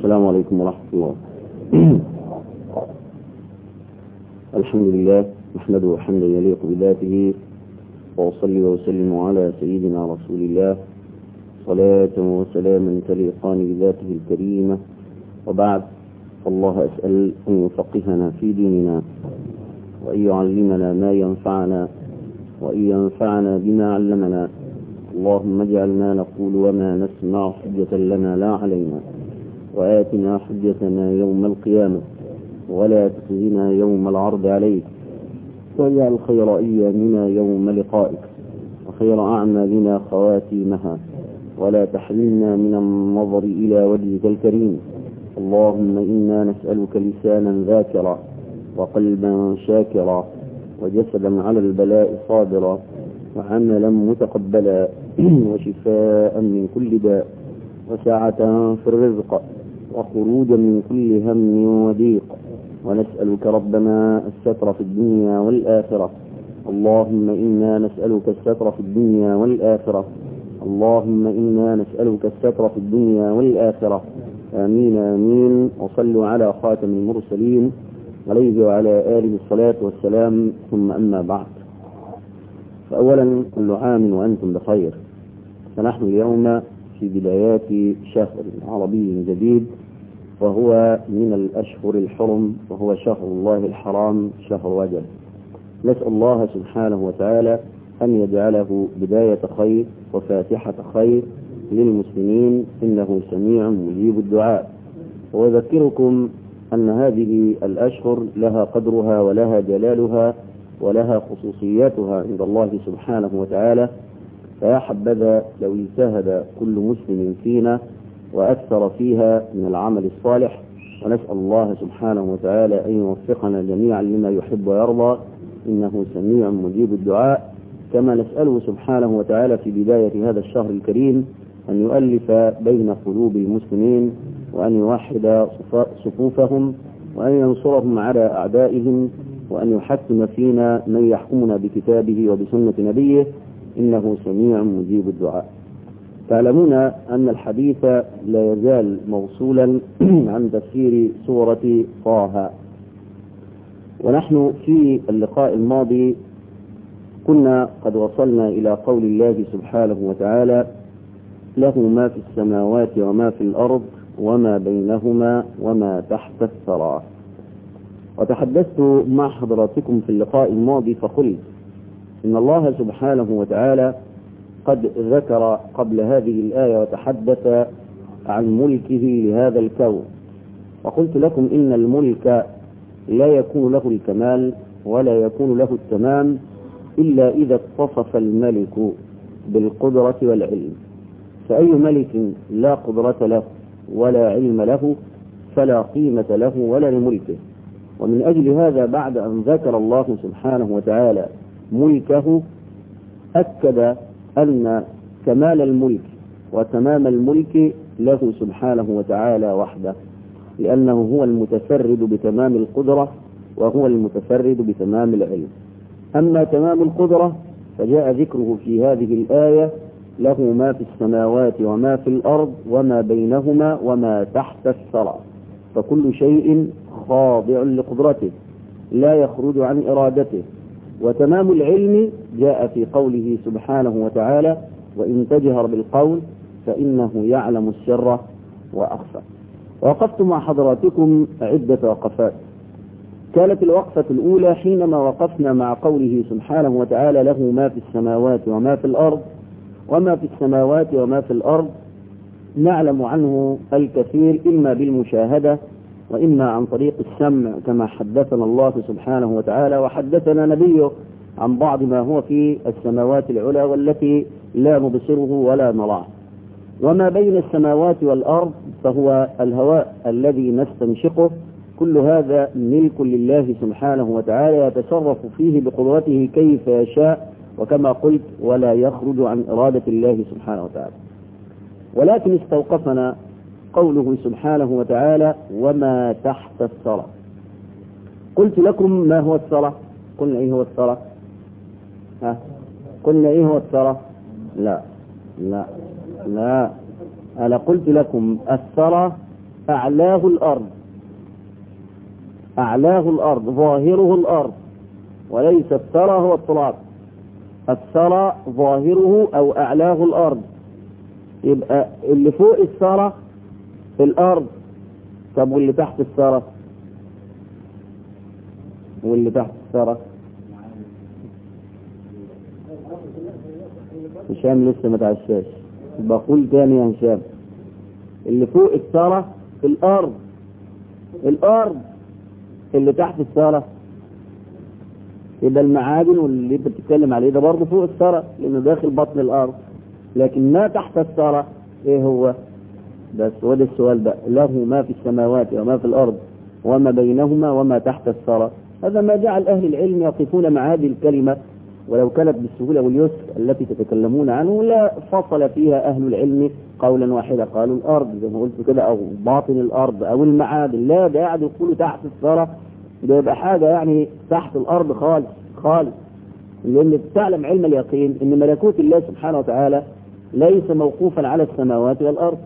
السلام عليكم ورحمة الله الحمد لله نحمده حمدا يليق بذاته وأصلي وأسلم على سيدنا رسول الله صلاة وسلاما تليقان بذاته الكريمة وبعد فالله أسأل أن يفقهنا في ديننا وأن يعلمنا ما ينفعنا وأن ينفعنا بما علمنا اللهم اجعلنا نقول وما نسمع حجة لنا لا علينا وآتنا حجتنا يوم القيامة ولا تخزنا يوم العرض عليك واجعل خير أيامنا يوم لقائك وخير أعمالنا خواتيمها ولا تحرمنا من النظر إلى وجهك الكريم اللهم إنا نسألك لسانا ذاكرا وقلبا شاكرا وجسدا على البلاء صابرا وعملا متقبلا وشفاء من كل داء وسعة في الرزق وخروجا من كل هم وضيق ونسألك ربنا الستر في الدنيا والآخرة اللهم إنا نسألك الستر في الدنيا والآخرة اللهم إنا نسألك الستر في الدنيا والآخرة آمين آمين وصلوا على خاتم المرسلين عليه وعلى آله الصلاة والسلام ثم أما بعد فأولا كل عام وأنتم بخير فنحن اليوم في بدايات شهر عربي جديد وهو من الأشهر الحرم وهو شهر الله الحرام شهر رجب نسأل الله سبحانه وتعالى أن يجعله بداية خير وفاتحة خير للمسلمين إنه سميع مجيب الدعاء وأذكركم أن هذه الأشهر لها قدرها ولها جلالها ولها خصوصياتها عند الله سبحانه وتعالى فيا حبذا لو اجتهد كل مسلم فينا وأكثر فيها من العمل الصالح ونسأل الله سبحانه وتعالى أن يوفقنا جميعا لما يحب ويرضى إنه سميع مجيب الدعاء كما نسأله سبحانه وتعالى في بداية هذا الشهر الكريم أن يؤلف بين قلوب المسلمين وأن يوحد صفوفهم وأن ينصرهم على أعدائهم وأن يحكم فينا من يحكمنا بكتابه وبسنة نبيه إنه سميع مجيب الدعاء تعلمون أن الحديث لا يزال موصولا عن تفسير سورة طه ونحن في اللقاء الماضي كنا قد وصلنا إلى قول الله سبحانه وتعالى له ما في السماوات وما في الأرض وما بينهما وما تحت الثرى وتحدثت مع حضراتكم في اللقاء الماضي فقلت إن الله سبحانه وتعالى قد ذكر قبل هذه الآية وتحدث عن ملكه لهذا الكون وقلت لكم إن الملك لا يكون له الكمال ولا يكون له التمام إلا إذا اتصف الملك بالقدرة والعلم فأي ملك لا قدرة له ولا علم له فلا قيمة له ولا لملكه ومن أجل هذا بعد أن ذكر الله سبحانه وتعالى ملكه أكد أن كمال الملك وتمام الملك له سبحانه وتعالى وحده لأنه هو المتفرد بتمام القدرة وهو المتفرد بتمام العلم أما تمام القدرة فجاء ذكره في هذه الآية له ما في السماوات وما في الأرض وما بينهما وما تحت الثرى فكل شيء خاضع لقدرته لا يخرج عن إرادته وتمام العلم جاء في قوله سبحانه وتعالى وإن تجهر بالقول فإنه يعلم السر وأخفى وقفت مع حضراتكم عدة وقفات كانت الوقفة الأولى حينما وقفنا مع قوله سبحانه وتعالى له ما في السماوات وما في الأرض وما في السماوات وما في الأرض نعلم عنه الكثير إما بالمشاهدة وإما عن طريق السمع كما حدثنا الله سبحانه وتعالى وحدثنا نبيه عن بعض ما هو في السماوات العلى والتي لا نبصره ولا نراه وما بين السماوات والأرض فهو الهواء الذي نستنشقه كل هذا ملك لله سبحانه وتعالى يتصرف فيه بقدرته كيف يشاء وكما قلت ولا يخرج عن إرادة الله سبحانه وتعالى ولكن استوقفنا قوله سبحانه وتعالى وما تحت الثرى قلت لكم ما هو الثرى قلنا ايه هو الثرى ها قلنا ايه هو الثرى لا لا لا انا قلت لكم الثرى أعلاه الأرض أعلاه الأرض ظاهره الأرض وليس الثرى هو التراب الثرى ظاهره أو أعلاه الأرض يبقى اللي فوق الثرى الأرض طب واللي تحت الثرى واللي تحت الثرى هشام لسه ما تعشاش بقول تاني يا هشام اللي فوق الثرى الأرض الأرض اللي تحت الثرى يبقى المعادن واللي انت بتتكلم عليه ده برضه فوق الثرى لانه داخل بطن الارض لكن ما تحت الثرى ايه هو بس هو ده السؤال بقى له ما في السماوات وما في الارض وما بينهما وما تحت الثرى هذا ما جعل اهل العلم يقفون مع هذه الكلمه ولو كانت بالسهوله واليسر التي تتكلمون عنه لا فصل فيها اهل العلم قولا واحدا قالوا الارض زي ما قلت كده او باطن الارض او المعادن لا ده قاعد يقولوا تحت الثرى ده يبقى حاجة يعني تحت الأرض خالص خالص لأن تعلم علم اليقين أن ملكوت الله سبحانه وتعالى ليس موقوفا على السماوات والأرض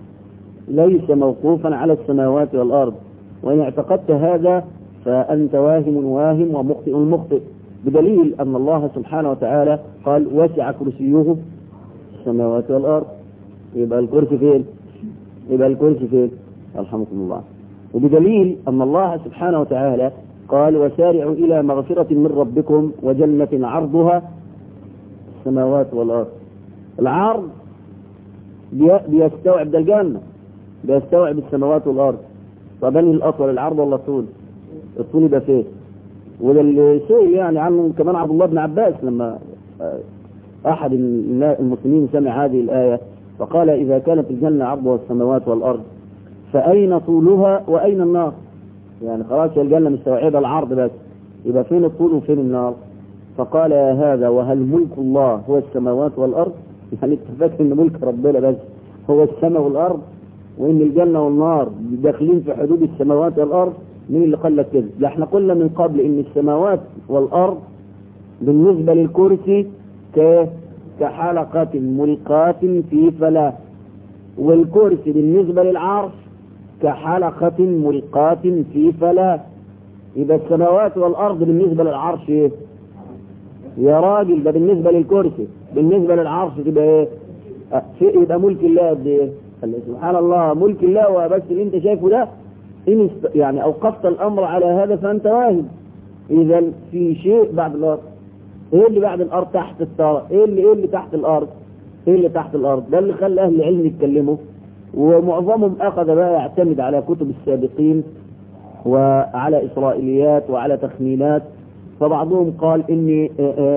ليس موقوفا على السماوات والأرض وإن اعتقدت هذا فأنت واهم واهم ومخطئ مخطئ بدليل أن الله سبحانه وتعالى قال وسع كرسيه السماوات والأرض يبقى الكرسي فين؟ يبقى الكرسي فين؟ رحمكم الله وبدليل أن الله سبحانه وتعالى قال وسارعوا إلى مغفرة من ربكم وجنة عرضها السماوات والأرض العرض بيستوعب ده الجنة بيستوعب السماوات والأرض طب أنهي الأطول العرض ولا الطول؟ الطول يبقى فين؟ وده اللي سئل يعني عنه كمان عبد الله بن عباس لما أحد المسلمين سمع هذه الآية فقال إذا كانت الجنة عرضها السماوات والأرض فأين طولها وأين النار يعني خلاص الجنة مستوعبة العرض بس يبقى فين الطول وفين النار فقال يا هذا وهل ملك الله هو السماوات والأرض يعني انت فاكر ان ملك ربنا بس هو السماء والأرض وان الجنة والنار داخلين في حدود السماوات والأرض مين اللي قال لك كده لا احنا قلنا من قبل ان السماوات والأرض بالنسبة للكرسي كحلقة ملقاة في فلاة والكرسي بالنسبة للعرش كحلقة ملقاة في فلاة يبقى السماوات والأرض بالنسبة للعرش ايه يا راجل ده بالنسبة للكرسي بالنسبة للعرش تبقى ايه شيء يبقى ملك الله قد ايه سبحان الله ملك الله وبس اللي انت شايفه ده إن است... يعني أوقفت الأمر على هذا فأنت واهم إذا في شيء بعد الأرض إيه اللي بعد الأرض تحت الثرى إيه اللي إيه اللي تحت الأرض إيه اللي تحت الأرض ده اللي خلى أهل العلم يتكلموا ومعظمهم أخذ بقى يعتمد على كتب السابقين وعلى إسرائيليات وعلى تخمينات فبعضهم قال إن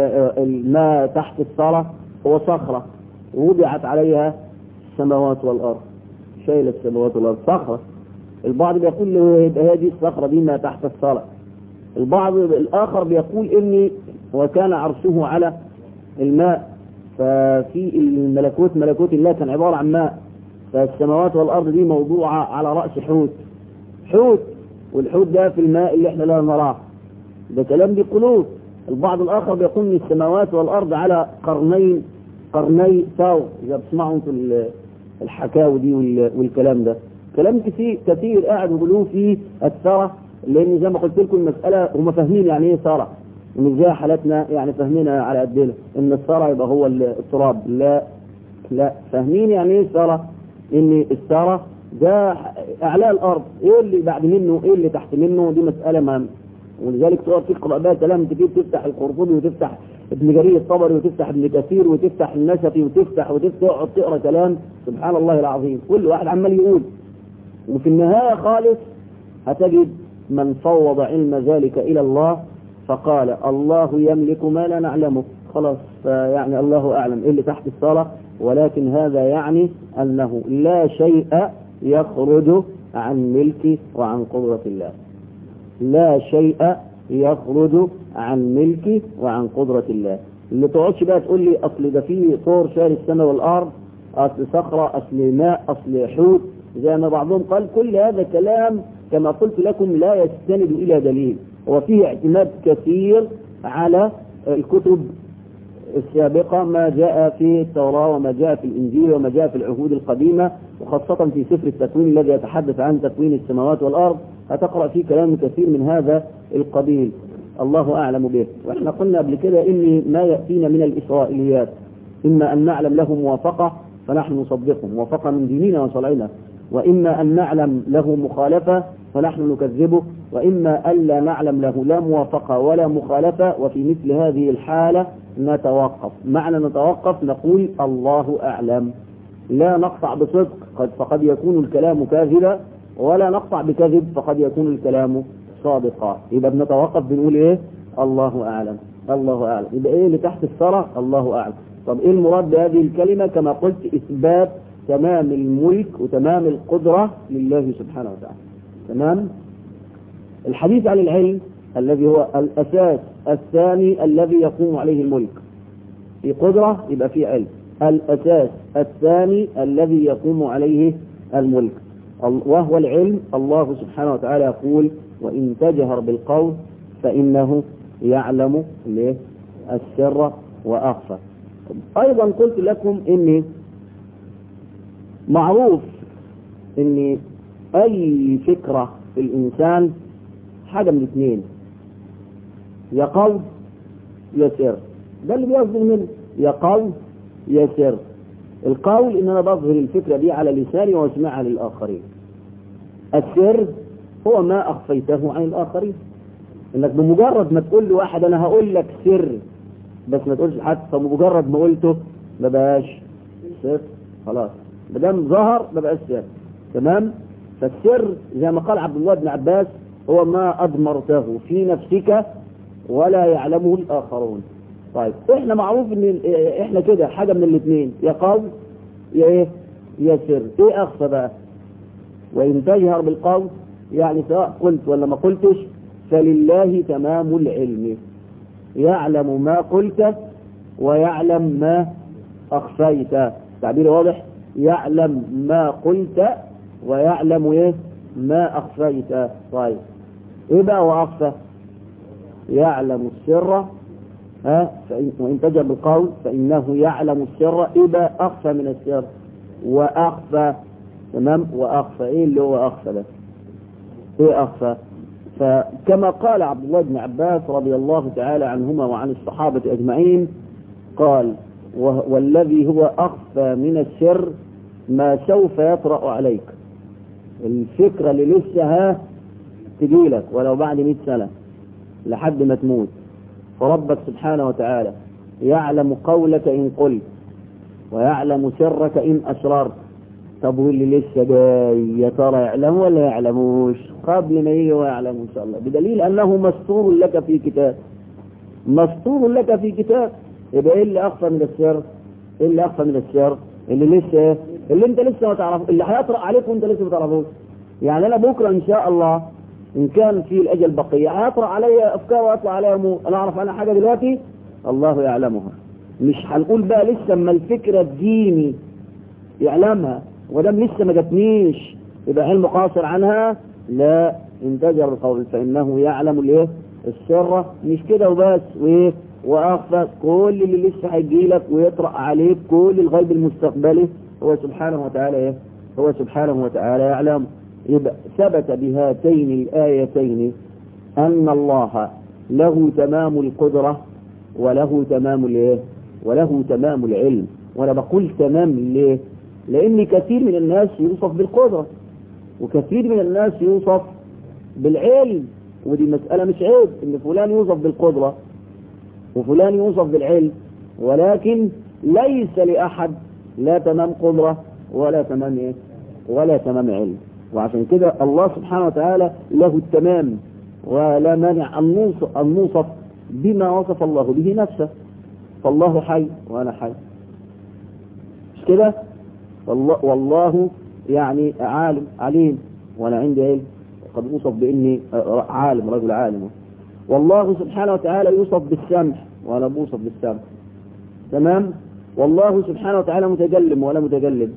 ما تحت الثرى هو صخرة ووضعت عليها السماوات والأرض شايل السماوات والأرض صخرة البعض بيقول هي دي الصخرة دي ما تحت الثرى البعض الآخر بيقول إني وكان عرشه على الماء ففي الملكوت ملكوت الله كان عبارة عن ماء فالسماوات والأرض دي موضوعة على رأس حوت حوت والحوت ده في الماء اللي احنا لا نراه ده كلام بيقولوه البعض الآخر بيقول ان السماوات والأرض على قرنين قرني ثور إذا بتسمعوا انتوا الحكاوي دي والكلام ده كلام كثير كثير قاعد يقولوه في الثرى لان زي ما قلت لكم المسألة هم فاهمين يعني ايه ثرى مش زي حالتنا يعني فاهمينها على قدنا ان الثرى يبقى هو التراب لا لا فاهمين يعني ايه الثرى ان الثرى ده اعلى الارض ايه اللي بعد منه ايه اللي تحت منه دي مسألة ما ولذلك تقعد تقرا بقى كلام كتير تفتح القرطبي وتفتح ابن جرير الطبري وتفتح ابن كثير وتفتح النسفي وتفتح وتقعد تقرا كلام سبحان الله العظيم كل واحد عمال يقول وفي النهاية خالص هتجد من فوض علم ذلك إلى الله فقال الله يملك ما لا نعلمه خلاص يعني الله أعلم إيه اللي تحت الصلاة ولكن هذا يعني أنه لا شيء يخرج عن ملك وعن قدرة الله لا شيء يخرج عن ملك وعن قدرة الله اللي تقعدش بقى تقول لي أصل ده فيه طور شاري السماء والأرض أصل صخرة أصل ماء أصل حوت زي ما بعضهم قال كل هذا كلام كما قلت لكم لا يستند إلى دليل وفيه اعتماد كثير على الكتب السابقة ما جاء في التوراة وما جاء في الإنجيل وما جاء في العهود القديمة وخاصة في سفر التكوين الذي يتحدث عن تكوين السماوات والأرض هتقرأ فيه كلام كثير من هذا القبيل الله أعلم به وإحنا قلنا قبل كده إن ما يأتينا من الإسرائيليات إما أن نعلم له موافقة فنحن نصدقه موافقة من ديننا وشرعنا وإما أن نعلم له مخالفة فنحن نكذبه وإما ألا نعلم له لا موافقة ولا مخالفة وفي مثل هذه الحالة نتوقف معنى نتوقف نقول الله أعلم لا نقطع بصدق قد فقد يكون الكلام كاذبا ولا نقطع بكذب فقد يكون الكلام صادقا يبقى بنتوقف بنقول ايه الله أعلم الله أعلم يبقى ايه اللي تحت الثرى الله أعلم طب ايه المراد بهذه الكلمة كما قلت إثبات تمام الملك وتمام القدرة لله سبحانه وتعالى تمام الحديث عن العلم الذي هو الأساس الثاني الذي يقوم عليه الملك في قدرة يبقى في علم الأساس الثاني الذي يقوم عليه الملك وهو العلم الله سبحانه وتعالى يقول وإن تجهر بالقول فإنه يعلم السر وأخفى أيضا قلت لكم إني معروف إن أي فكرة في الإنسان حاجة من اثنين يا قول يا سر ده اللي بيصدر منه يا قول يا سر القول ان انا بظهر الفكرة دي على لساني واسمعها للآخرين السر هو ما أخفيته عن الآخرين انك بمجرد ما تقول لواحد انا هقول لك سر بس ما تقولش حد فمجرد ما قلته ما بقاش سر خلاص ما دام ظهر ما بقاش سر تمام فالسر زي ما قال عبد الله بن عباس هو ما أضمرته في نفسك ولا يعلمه الآخرون طيب احنا معروف ان احنا كده حاجة من الاثنين يا قول يا ايه يا سر ايه اخفى بقى وان تجهر بالقول يعني سواء قلت ولا ما قلتش فلله تمام العلم يعلم ما قلت ويعلم ما اخفيت تعبير واضح يعلم ما قلت ويعلم ايه ما اخفيت طيب ايه بقى واخفى يعلم السر ها فإن وإن تجب القول فإنه يعلم السر إذا أخفى من السر وأخفى تمام وأخفى إيه اللي هو أخفى ده إيه أخفى فكما قال عبد الله بن عباس رضي الله تعالى عنهما وعن الصحابة أجمعين قال والذي هو أخفى من السر ما سوف يطرأ عليك الفكرة اللي لسه ها تجيلك ولو بعد 100 سنة لحد ما تموت فربك سبحانه وتعالى يعلم قولك إن قلت ويعلم سرك إن أسررت طب واللي لسه جاي يا ترى يعلم ولا يعلموش قبل ما يجي ويعلم إن شاء الله بدليل أنه مستور لك في كتاب مستور لك في كتاب يبقى إيه اللي أخفى من السر إيه اللي أخفى من السر اللي لسه اللي أنت لسه ما تعرف اللي هيطرأ عليك وأنت لسه ما تعرفوش يعني أنا بكرة إن شاء الله إن كان في الأجل بقية هيطرأ علي أفكار ويطلع علي أمور أنا أعرف أنا حاجة دلوقتي الله يعلمها مش هنقول بقى لسه اما الفكرة تجيني يعلمها ودام لسه ما جاتنيش يبقى علم قاصر عنها لا انتجر القول فإنه يعلم الايه السر مش كده وبس وايه واخفى كل اللي لسه هيجي لك ويطرأ عليك كل الغيب المستقبلي هو سبحانه وتعالى ايه هو سبحانه وتعالى يعلم يبقى ثبت بهاتين الآيتين أن الله له تمام القدرة وله تمام الايه وله تمام العلم وانا بقول تمام ليه لان كثير من الناس يوصف بالقدرة وكثير من الناس يوصف بالعلم ودي مسألة مش عيب ان فلان يوصف بالقدرة وفلان يوصف بالعلم ولكن ليس لأحد لا تمام قدرة ولا تمام ايه ولا تمام علم وعشان كده الله سبحانه وتعالى له التمام ولا مانع أن نوصف بما وصف الله به نفسه فالله حي وأنا حي مش كده والله, والله يعني عالم عليم وأنا عندي علم قد أوصف بإني عالم رجل عالم والله سبحانه وتعالى يوصف بالسمع وأنا بوصف بالسمع تمام والله سبحانه وتعالى متكلم ولا متكلم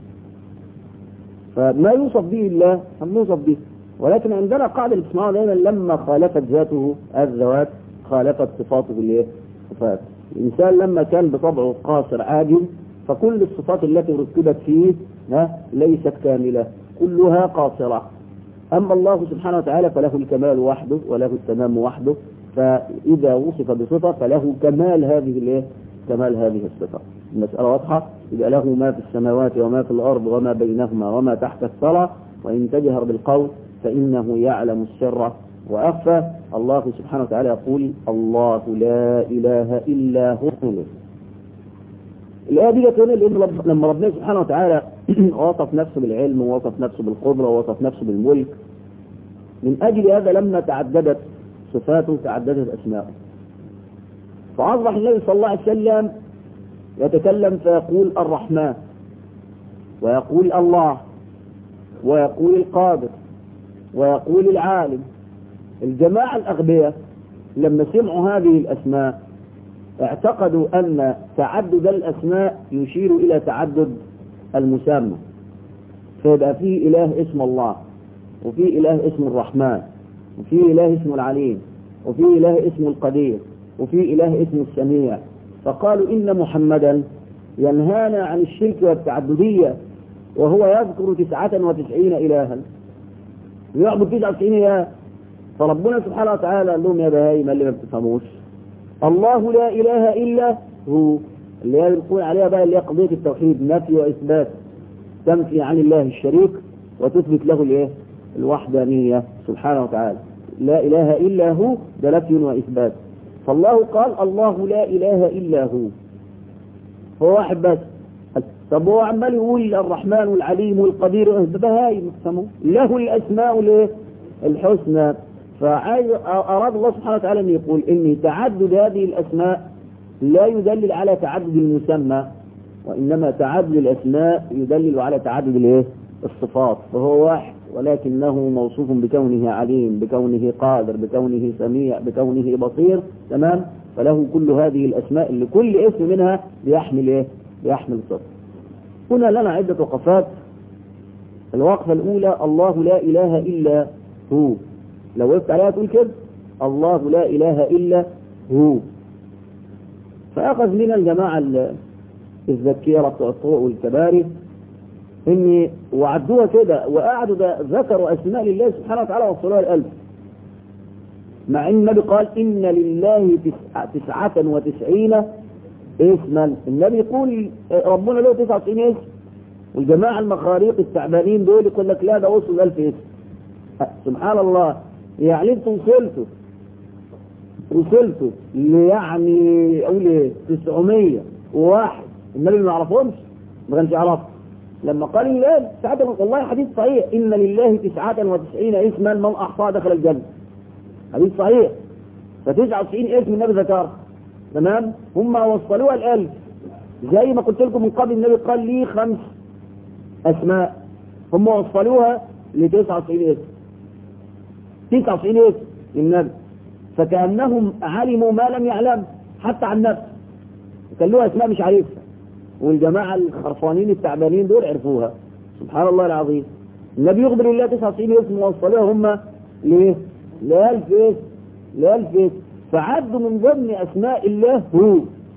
فما يوصف به الله هنوصف به ولكن عندنا قاعدة الاسماء دائما لما خالفت ذاته الذوات خالفت صفاته بالايه صفات الإنسان لما كان بطبعه قاصر عاجز فكل الصفات التي رتبت فيه ها ليست كاملة كلها قاصرة أما الله سبحانه وتعالى فله الكمال وحده وله التمام وحده فإذا وصف بصفة فله كمال هذه الايه؟ كمال هذه الصفة المسألة واضحة يبقى له ما في السماوات وما في الأرض وما بينهما وما تحت الثرى وإن تجهر بالقول فإنه يعلم السر وأخفى الله سبحانه وتعالى يقول الله لا إله إلا هو الآية دي جت هنا لأن لما ربنا سبحانه وتعالى وصف نفسه بالعلم ووصف نفسه بالقدرة ووصف نفسه بالملك من أجل هذا لما تعددت صفاته تعددت أسماءه فأصبح النبي صلى الله عليه وسلم يتكلم فيقول الرحمن ويقول الله ويقول القادر ويقول العالم الجماعة الأغبياء لما سمعوا هذه الأسماء اعتقدوا أن تعدد الأسماء يشير إلى تعدد المسمى فيبقى في إله اسم الله وفي إله اسم الرحمن وفي إله اسم العليم وفي إله اسم القدير وفي إله اسم السميع فقالوا إن محمدا ينهانا عن الشرك والتعددية وهو يذكر تسعة وتسعين إلها ويعبد تسعة وتسعين إله فربنا سبحانه وتعالى قال لهم يا بهايم اللي ما بتفهموش الله لا إله إلا هو اللي هي بنقول عليها بقى اللي هي قضية التوحيد نفي وإثبات تنفي عن الله الشريك وتثبت له الايه الوحدانية سبحانه وتعالى لا إله إلا هو ده نفي وإثبات فالله قال الله لا إله إلا هو هو واحد بس طب هو عمال يقول الرحمن والعليم والقدير بهايم له الأسماء الحسنى فعايز أراد الله سبحانه وتعالى أن يقول إن تعدد هذه الأسماء لا يدلل على تعدد المسمى وإنما تعدد الأسماء يدلل على تعدد الايه الصفات فهو واحد ولكنه موصوف بكونه عليم بكونه قادر بكونه سميع بكونه بصير تمام فله كل هذه الأسماء اللي كل اسم منها بيحمل ايه بيحمل صفة هنا لنا عدة وقفات الوقفة الأولى الله لا إله إلا هو لو وقفت عليها تقول كده الله لا إله إلا هو فأخذ لنا الجماعة الذكيرة بتوع الطرق والكباري إن وعدوها كده وقعدوا ده ذكروا أسماء لله سبحانه وتعالى وصلوها الألف مع إن النبي قال إن لله تسعة, تسعة وتسعين اسما النبي يقول ربنا له تسعة وتسعين اسم والجماعة المخاريق التعبانين دول يقول لك لا ده وصل ألف اسم سبحان الله يعني انتم وصلتوا وصلتوا يعني اقول ايه 901 النبي ما يعرفهمش ما كانش يعرفهم لما قال الله ساعات والله حديث صحيح ان لله 99 اسما من احصاها دخل الجنه حديث صحيح ف 99 اسم النبي ذكرها تمام هم وصلوها الالف زي ما قلت لكم من قبل النبي قال لي خمس اسماء هم وصلوها ل 99 اسم 99 اسم للنبي فكأنهم علموا ما لم يعلم حتى عن نفسه وكان له اسماء مش عارفها والجماعة الخرفانين التعبانين دول عرفوها سبحان الله العظيم النبي يخبر الله 99 اسم ووصلوها هم ليه؟ لألف اسم لألف اسم فعدوا من ضمن أسماء الله هو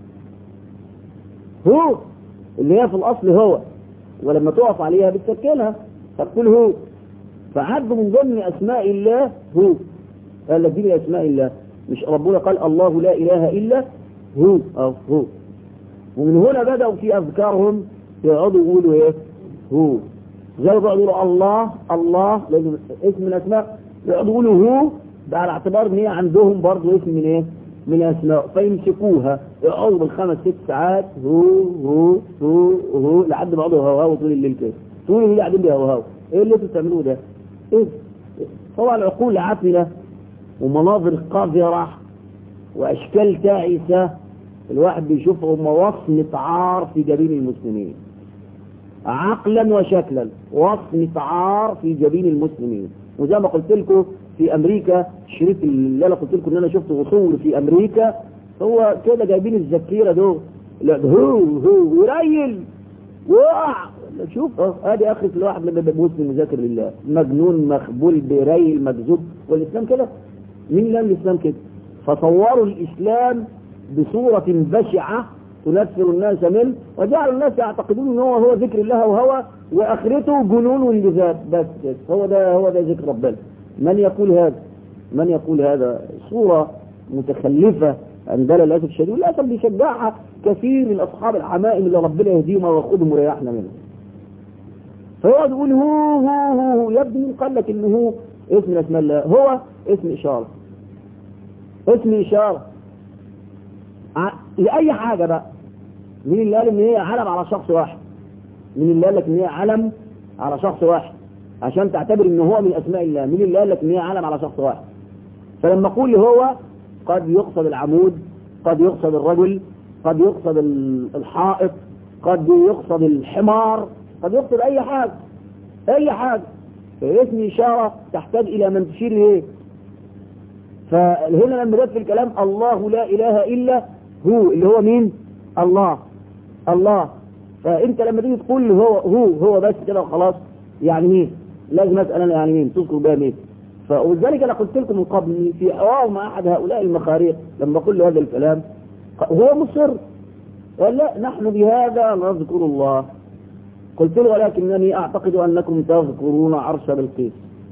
هو اللي هي في الأصل هو ولما تقف عليها بتسكنها تقول هو فعدوا من ضمن أسماء الله هو قال لك دي من أسماء الله مش ربنا قال الله لا إله إلا هو أو هو ومن هنا بدأوا في أذكارهم يقعدوا يقولوا إيه هو زي ما يقولوا الله الله لازم اسم من الأسماء يقعدوا يقولوا هو ده على اعتبار ان هي عندهم برضه اسم من ايه من الاسماء فيمسكوها يقعدوا بالخمس ست ساعات هو هو هو هو لحد ما يقعدوا يهوهوا طول الليل كده طول الليل قاعدين بيهوهوا ايه اللي انتوا بتعملوه ده؟ ايه؟ طبعا عقول عفنه ومناظر قذره واشكال تعيسه الواحد بيشوفهم وصمة عار في جبين المسلمين عقلا وشكلا وصمة عار في جبين المسلمين وزي ما قلت لكم في امريكا الشريط اللي انا قلت لكم ان انا شفت وصول في امريكا هو كده جايبين الذكيره دول هو هو يريل وقع شوف ادي اخرة الواحد لما يبقى مسلم مذاكر لله مجنون مخبول بيريل مكذوب والاسلام كده مين اللي الاسلام كده فصوروا الاسلام بصورة بشعة تنفر الناس منه وجعل الناس يعتقدون ان هو هو ذكر الله وهو واخرته جنون وانجذاب بس هو ده هو ده ذكر ربنا من يقول هذا من يقول هذا صورة متخلفة عندنا للاسف الشديد وللاسف بيشجعها كثير من اصحاب العمائم اللي ربنا يهديهم وياخذهم ويريحنا منهم فيقعد يقول هو هو هو يا ابني مين قال لك ان هو اسم اسم الله هو اسم اشاره اسم اشاره لأي حاجة بقى مين اللي قال ان هي علم على شخص واحد مين اللي قال لك ان هي علم على شخص واحد عشان تعتبر ان هو من اسماء الله مين اللي قال لك ان هي علم على شخص واحد فلما اقول هو قد يقصد العمود قد يقصد الرجل قد يقصد الحائط قد يقصد الحمار قد يقصد اي حاجة اي حاجة فاسم اشارة تحتاج الى من تشير اليه فهنا لما جت في الكلام الله لا اله الا هو اللي هو مين الله الله فانت لما تيجي تقول هو هو هو بس كده وخلاص يعني مين لازم اسال انا يعني مين تذكر بها مين ولذلك انا قلت لكم من قبل في حوار مع احد هؤلاء المخاريق لما اقول له هذا الكلام هو مصر قال لا نحن بهذا نذكر الله قلت له ولكنني اعتقد انكم تذكرون عرش بلقيس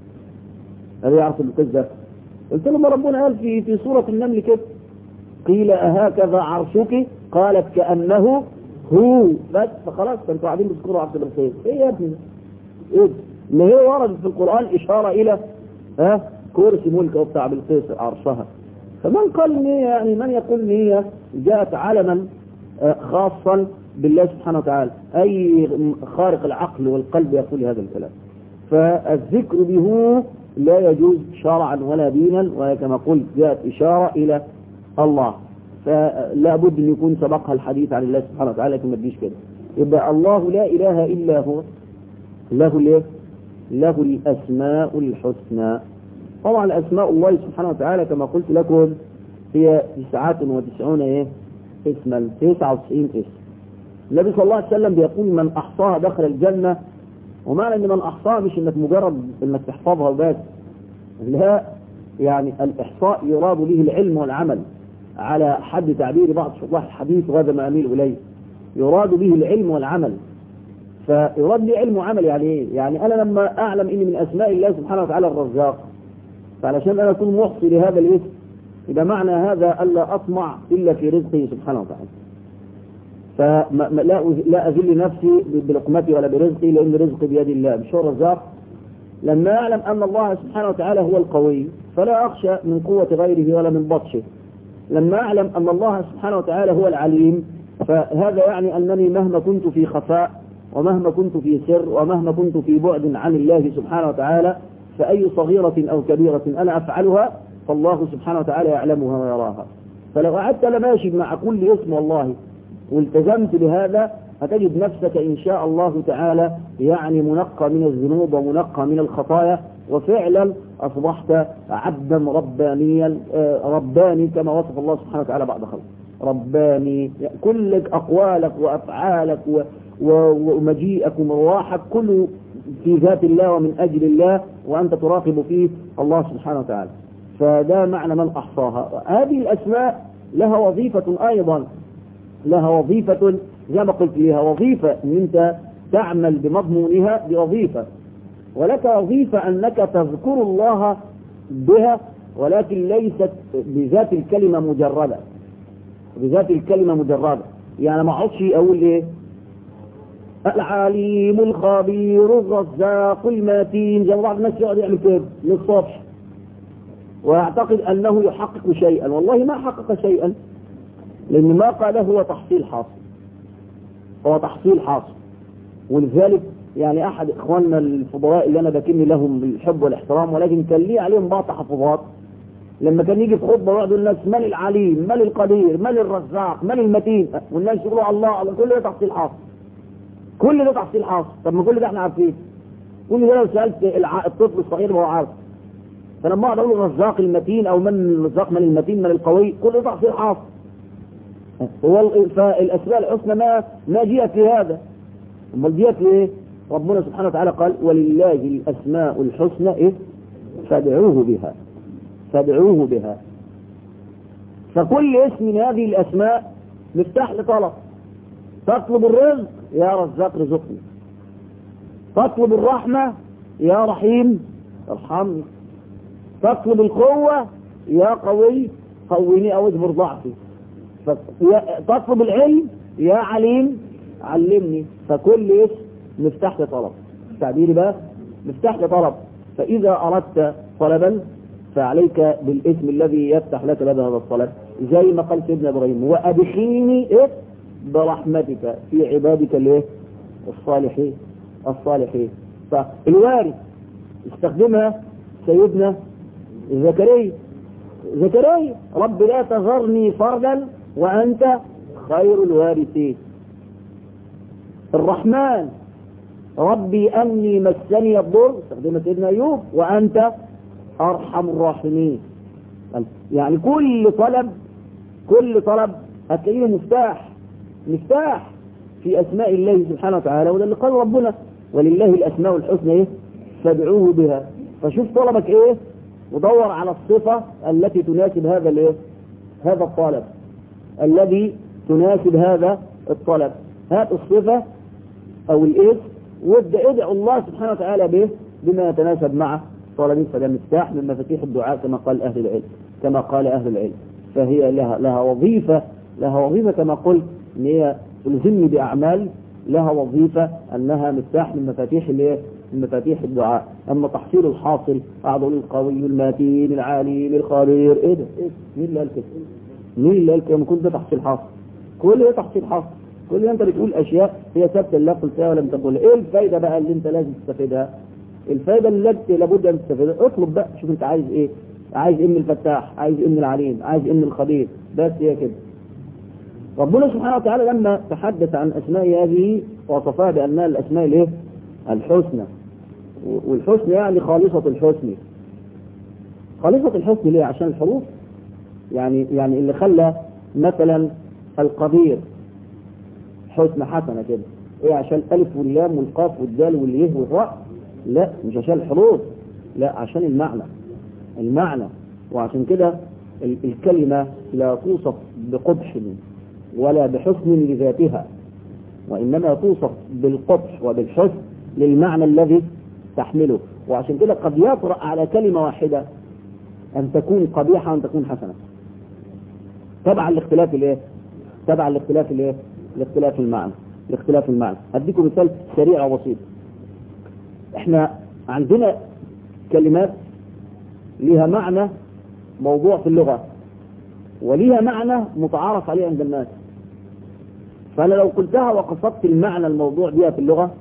هذا عرش بلقيس ده قلت له ما ربنا قال في في سوره النمل كده قيل أهكذا عرشك قالت كأنه هو بس فخلاص فانتوا قاعدين بتذكروا عبد الخير ايه يا ابني ايه ما هي ورد في القرآن إشارة إلى ها كرسي ملك بتاع بالقيس عرشها فمن قال ان هي يعني من يقول ان هي جاءت علما خاصا بالله سبحانه وتعالى اي خارق العقل والقلب يقول هذا الكلام فالذكر به لا يجوز شرعا ولا دينا وكما قلت جاءت إشارة إلى الله فلا بد ان يكون سبقها الحديث عن الله سبحانه وتعالى لكن ما تجيش كده يبقى الله لا اله الا هو له الايه له الاسماء الحسنى طبعا اسماء الله سبحانه وتعالى كما قلت لكم هي تسعة وتسعون ايه اسما تسعة وتسعين اسم النبي صلى الله عليه وسلم بيقول من احصاها دخل الجنة ومعنى ان من احصاها مش انك مجرد انك تحفظها وبس لا يعني الاحصاء يراد به العلم والعمل على حد تعبير بعض شراح الحديث وهذا ما أميل إليه يراد به العلم والعمل فيراد لي علم وعمل يعني ايه يعني انا لما اعلم اني من اسماء الله سبحانه وتعالى الرزاق فعلشان انا اكون محصي لهذا الاسم يبقى معنى هذا الا اطمع الا في رزقه سبحانه وتعالى فلا لا اذل نفسي بلقمتي ولا برزقي لان رزقي بيد الله مش هو الرزاق لما اعلم ان الله سبحانه وتعالى هو القوي فلا اخشى من قوه غيره ولا من بطشه لما أعلم أن الله سبحانه وتعالى هو العليم فهذا يعني أنني مهما كنت في خفاء ومهما كنت في سر ومهما كنت في بعد عن الله سبحانه وتعالى فأي صغيرة أو كبيرة أنا أفعلها فالله سبحانه وتعالى يعلمها ويراها فلو قعدت أنا ماشي مع كل اسم والله والتزمت بهذا هتجد نفسك إن شاء الله تعالى يعني منقى من الذنوب ومنقى من الخطايا وفعلا أصبحت عبدا ربانيا رباني كما وصف الله سبحانه وتعالى بعد خلق رباني كل أقوالك وأفعالك ومجيئك ومرواحك كله في ذات الله ومن أجل الله وأنت تراقب فيه الله سبحانه وتعالى فده معنى من أحصاها هذه الأسماء لها وظيفة أيضا لها وظيفة زي ما قلت لها وظيفة ان انت تعمل بمضمونها بوظيفة ولك وظيفة انك تذكر الله بها ولكن ليست بذات الكلمة مجردة بذات الكلمة مجردة يعني ما اقعدش اقول ايه العليم الخبير الرزاق المتين زي بعض الناس يقعد يعمل كده للصبح ويعتقد انه يحقق شيئا والله ما حقق شيئا لان ما قاله هو تحصيل حاصل هو تحصيل حاصل ولذلك يعني احد اخواننا الفضلاء اللي انا بكن لهم بالحب والاحترام ولكن كان لي عليهم بعض تحفظات لما كان يجي في خطبه ويقعدوا الناس من العليم من القدير من الرزاق من المتين والناس يقولوا الله على كل ده تحصيل حاصل كل ده تحصيل حاصل طب ما كل ده احنا عارفين كل ده لو سالت الطفل الصغير ما هو عارف فلما اقعد اقول الرزاق المتين او من الرزاق من المتين من القوي كل ده تحصيل حاصل هو فالاسماء الحسنى ما ما جاءت لهذا امال جاءت لايه ربنا سبحانه وتعالى قال ولله الاسماء الحسنى ايه فادعوه بها فادعوه بها فكل اسم من هذه الأسماء مفتاح لطلب تطلب الرزق يا رزاق رزقني تطلب الرحمة يا رحيم ارحمني تطلب القوة يا قوي قويني أو اجبر ضعفي تطلب العلم يا عليم علمني فكل اسم مفتاح لطلب تعبيري بقى مفتاح لطلب فإذا أردت طلبا فعليك بالاسم الذي يفتح لك باب هذا الطلب زي ما قال سيدنا إبراهيم وأدخلني إيه برحمتك في عبادك الايه الصالحين الصالحين فالوارث استخدمها سيدنا زكريا زكريا رب لا تذرني فردا وأنت خير الوارثين الرحمن ربي أني مسني الضر استخدمها سيدنا أيوب وأنت أرحم الراحمين يعني كل طلب كل طلب هتلاقيه مفتاح مفتاح في أسماء الله سبحانه وتعالى وده اللي قال ربنا ولله الأسماء الحسنى إيه فادعوه بها فشوف طلبك إيه ودور على الصفة التي تناسب هذا الإيه هذا الطلب الذي تناسب هذا الطلب هات الصفة أو الاسم وابدأ ادعو الله سبحانه وتعالى به بما يتناسب مع طلبك فده مفتاح من مفاتيح الدعاء كما قال أهل العلم كما قال أهل العلم فهي لها لها وظيفة لها وظيفة كما قلت ان هي تلزمني بأعمال لها وظيفة أنها مفتاح من مفاتيح الايه؟ من مفاتيح الدعاء أما تحصيل الحاصل أعضل القوي المتين العليم الخبير إيه ده؟ إيه؟ مين اللي قال كده؟ مين اللي قال كده؟ كل ده تحصيل حاصل كل ده تحصيل حاصل كل ده أنت بتقول أشياء هي ثابتة لا قلتها ولم تقولها إيه الفايدة بقى اللي أنت لازم تستفيدها؟ الفايدة التي لابد أن تستفيدها اطلب بقى شوف أنت عايز إيه؟ عايز إيه من الفتاح؟ عايز إيه من العليم؟ عايز إيه من الخبير؟ بس هي كده ربنا سبحانه وتعالى لما تحدث عن أسماء هذه وصفها بأنها الأسماء الايه الحسنى والحسنى يعني خالصة الحسن خالصة الحسن ليه عشان الحروف يعني يعني اللي خلى مثلا القدير حسن حسنة كده ايه عشان الالف واللام والقاف والدال واليه والراء لا مش عشان الحروف لا عشان المعنى المعنى وعشان كده الكلمة لا توصف بقبح ولا بحسن لذاتها وإنما توصف بالقبح وبالحسن للمعنى الذي تحمله وعشان كده قد يطرأ على كلمة واحدة أن تكون قبيحة وأن تكون حسنة تبع الاختلاف الايه تبع الاختلاف الايه الاختلاف المعنى الاختلاف المعنى هديكم مثال سريع وبسيط احنا عندنا كلمات لها معنى موضوع في اللغة وليها معنى متعارف عليه عند الناس فأنا لو قلتها وقصدت المعنى الموضوع بها في اللغة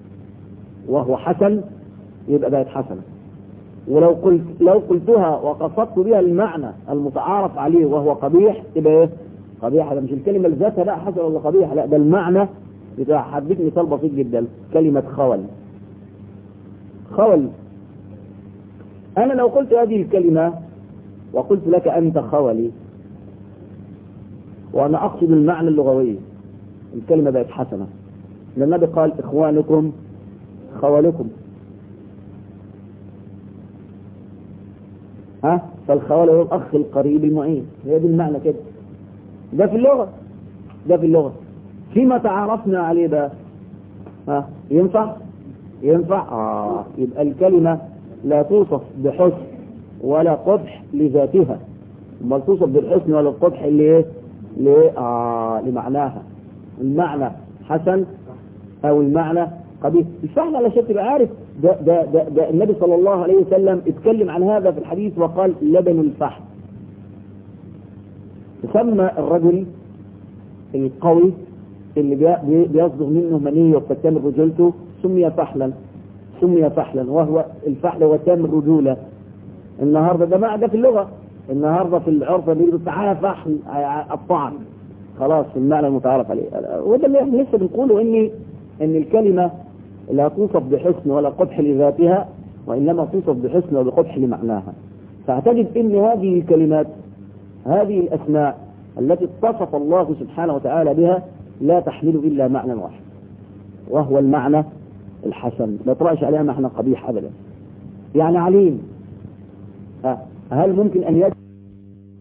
وهو حسن يبقى بقت حسنة ولو قلت لو قلتها وقصدت بها المعنى المتعارف عليه وهو قبيح يبقى ايه؟ قبيح ده مش الكلمة لذاتها لا حسن ولا قبيح لا ده المعنى بتاع هديك مثال بسيط جدا كلمة خول خول أنا لو قلت هذه الكلمة وقلت لك أنت خولي وأنا أقصد المعنى اللغوي الكلمة بقت حسنة لأن النبي قال إخوانكم خولكم ها فالخول هو الأخ القريب المعين هي دي المعنى كده ده في اللغة ده في اللغة فيما تعرفنا عليه بقى ها ينفع ينفع آه يبقى الكلمة لا توصف بحسن ولا قبح لذاتها بل توصف بالحسن ولا القبح اللي ايه آه لمعناها المعنى حسن او المعنى قبيح الفهم على شيء تبقى عارف ده, ده, ده, ده النبي صلى الله عليه وسلم اتكلم عن هذا في الحديث وقال لبن الفحم يسمى الرجل القوي اللي بيصدر منه مني وتتم رجولته سمي فحلا سمي فحلا وهو الفحل هو تام الرجولة النهاردة ده ما ده في اللغة النهاردة في العرف بيقولوا تعالى فحل الطعن خلاص المعنى المتعارف عليه وده اللي احنا لسه بنقوله ان ان الكلمة لا توصف بحسن ولا قبح لذاتها وانما توصف بحسن وبقبح لمعناها فاعتقد ان هذه الكلمات هذه الاسماء التي اتصف الله سبحانه وتعالى بها لا تحمل الا معنى واحد وهو المعنى الحسن لا ترأش عليها معنى قبيح ابدا يعني عليم هل ممكن ان يجب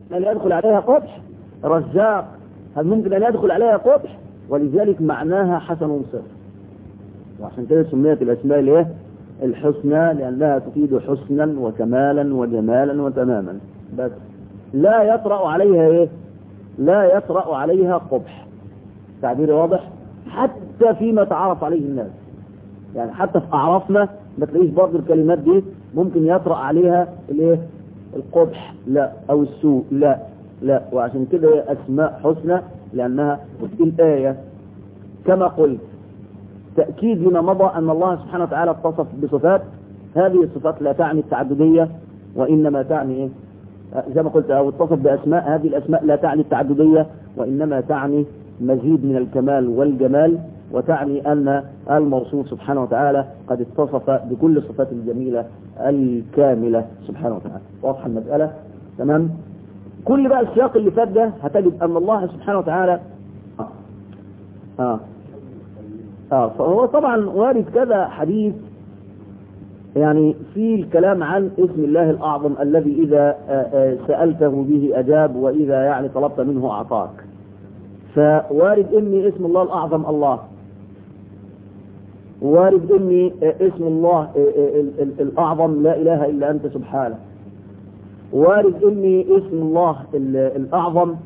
أن يدخل عليها قبح رزاق هل ممكن أن يدخل عليها قبح ولذلك معناها حسن صفر وعشان كده سميت الأسماء الايه الحسنى لأنها تفيد حسنا وكمالا وجمالا وتماما بس لا يطرأ عليها ايه لا يطرأ عليها قبح تعبير واضح حتى فيما تعرف عليه الناس يعني حتى في أعرافنا ما تلاقيش برضه الكلمات دي ممكن يطرأ عليها الايه القبح لا أو السوء لا لا وعشان كده هي أسماء حسنى لأنها في الآية كما قلت تأكيد لما مضى أن الله سبحانه وتعالى اتصف بصفات هذه الصفات لا تعني التعددية وإنما تعني إيه؟ زي ما قلت أو اتصف بأسماء هذه الأسماء لا تعني التعددية وإنما تعني مزيد من الكمال والجمال وتعني أن الموصوف سبحانه وتعالى قد اتصف بكل الصفات الجميلة الكاملة سبحانه وتعالى واضحة المسألة تمام كل بقى السياق اللي فات ده هتجد أن الله سبحانه وتعالى آه. آه. آه فهو طبعا وارد كذا حديث يعني في الكلام عن اسم الله الأعظم الذي إذا سألته به أجاب وإذا يعني طلبت منه أعطاك فوارد إني اسم الله الأعظم الله وارد إني اسم الله الأعظم لا إله إلا أنت سبحانه وارد إني اسم الله الأعظم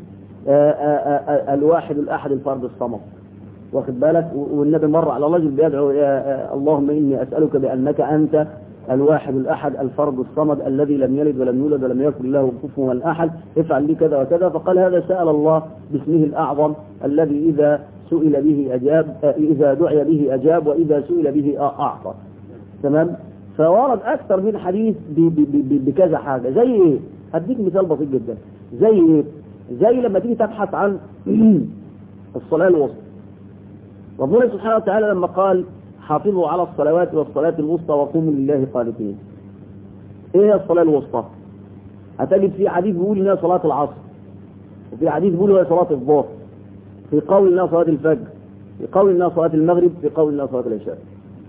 الواحد الأحد الفرد الصمد واخد بالك والنبي مر على رجل بيدعو يا اللهم إني أسألك بأنك أنت الواحد الأحد الفرد الصمد الذي لم يلد ولم يولد ولم يكن له كفوا أحد افعل لي كذا وكذا فقال هذا سأل الله باسمه الأعظم الذي إذا سئل به أجاب إذا دعي به أجاب وإذا سئل به أعطى تمام فورد أكثر من حديث بكذا حاجة زي إيه هديك مثال بسيط جدا زي إيه زي لما تيجي تبحث عن الصلاة الوسطى ربنا سبحانه وتعالى لما قال حافظوا على الصلوات والصلاة الوسطى وقوموا لله قانتين ايه هي الصلاة الوسطى هتجد في حديث بيقول انها صلاة العصر وفي حديث بيقول هي صلاة الظهر في قول انها صلاة الفجر في قول انها صلاة المغرب في قول انها صلاة العشاء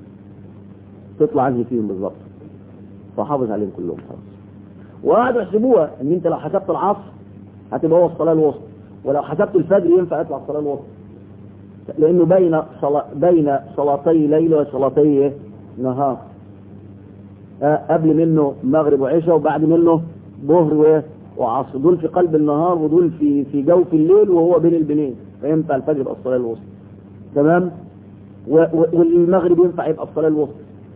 تطلع عنه فيهم بالظبط فحافظ عليهم كلهم خلاص وقعدوا يحسبوها ان انت لو حسبت العصر هتبقى هو الصلاة الوسطى ولو حسبت الفجر ينفع يطلع الصلاة الوسطى لأنه بين صلا... بين صلاتي ليل وصلاتي نهار آه قبل منه مغرب وعشاء وبعد منه ظهر وعصر دول في قلب النهار ودول في في جوف الليل وهو بين البنين فينفع الفجر يبقى الصلاة الوسطى تمام و... و... والمغرب ينفع يبقى الصلاة الوسطى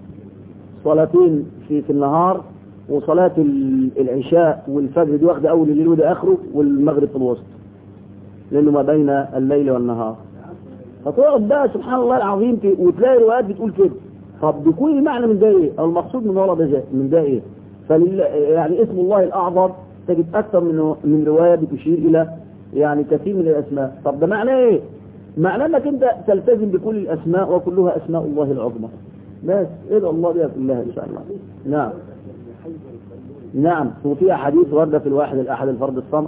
صلاتين في في النهار وصلاة العشاء والفجر دي واخدة أول الليل وده آخره والمغرب في الوسط لأنه ما بين الليل والنهار فتقعد بقى سبحان الله العظيم وتلاقي روايات بتقول كده طب بيكون المعنى من ده ايه او المقصود من ورا ده من ده ايه فلل يعني اسم الله الاعظم تجد اكثر من من روايه بتشير الى يعني كثير من الاسماء طب ده معناه ايه معناه انك انت تلتزم بكل الاسماء وكلها اسماء الله العظمى بس ادعو الله بها كلها ان شاء الله نعم نعم وفي حديث ورد في الواحد الاحد الفرد الصمد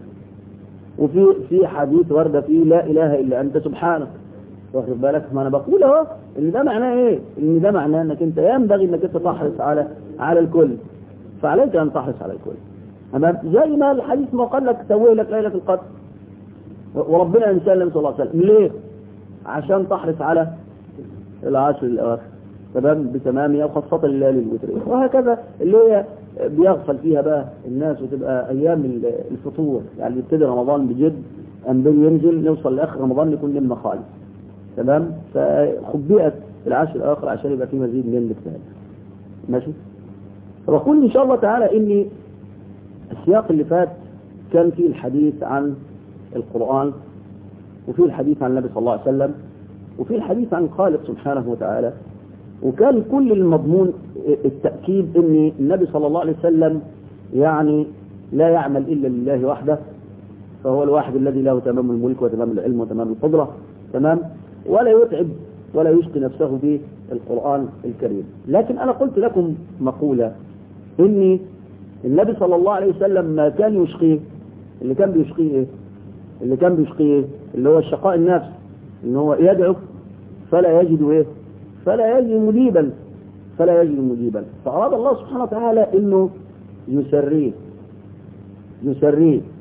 وفي في حديث ورد فيه لا اله الا انت سبحانك واخد بالك ما انا بقول اهو ان ده معناه ايه ان ده معناه انك انت ينبغي انك انت تحرص على على الكل فعليك ان تحرص على الكل تمام زي ما الحديث ما قال لك سوي لك ليله القدر وربنا ان شاء الله صلى الله عليه وسلم ليه عشان تحرص على العشر الاواخر تمام بتمامها وخاصه الليالي الوتريه وهكذا اللي هي بيغفل فيها بقى الناس وتبقى ايام الفطور يعني يبتدي رمضان بجد انبل ينزل نوصل لاخر رمضان نكون لنا خالص تمام فخبئت العشر الاخر عشان يبقى في مزيد من الاجتهاد ماشي فبقول ان شاء الله تعالى اني السياق اللي فات كان فيه الحديث عن القرآن وفيه الحديث عن النبي صلى الله عليه وسلم وفيه الحديث عن الخالق سبحانه وتعالى وكان كل المضمون التأكيد ان النبي صلى الله عليه وسلم يعني لا يعمل إلا لله وحده فهو الواحد الذي له تمام الملك وتمام العلم وتمام القدرة تمام ولا يتعب ولا يشقي نفسه بالقرآن الكريم لكن أنا قلت لكم مقولة إني النبي صلى الله عليه وسلم ما كان يشقيه اللي كان بيشقيه إيه؟ اللي كان بيشقيه اللي هو الشقاء النفس إن هو يدعو فلا يجد إيه فلا يجد مجيبا فلا يجد مجيبا فأراد الله سبحانه وتعالى إنه يسريه يسريه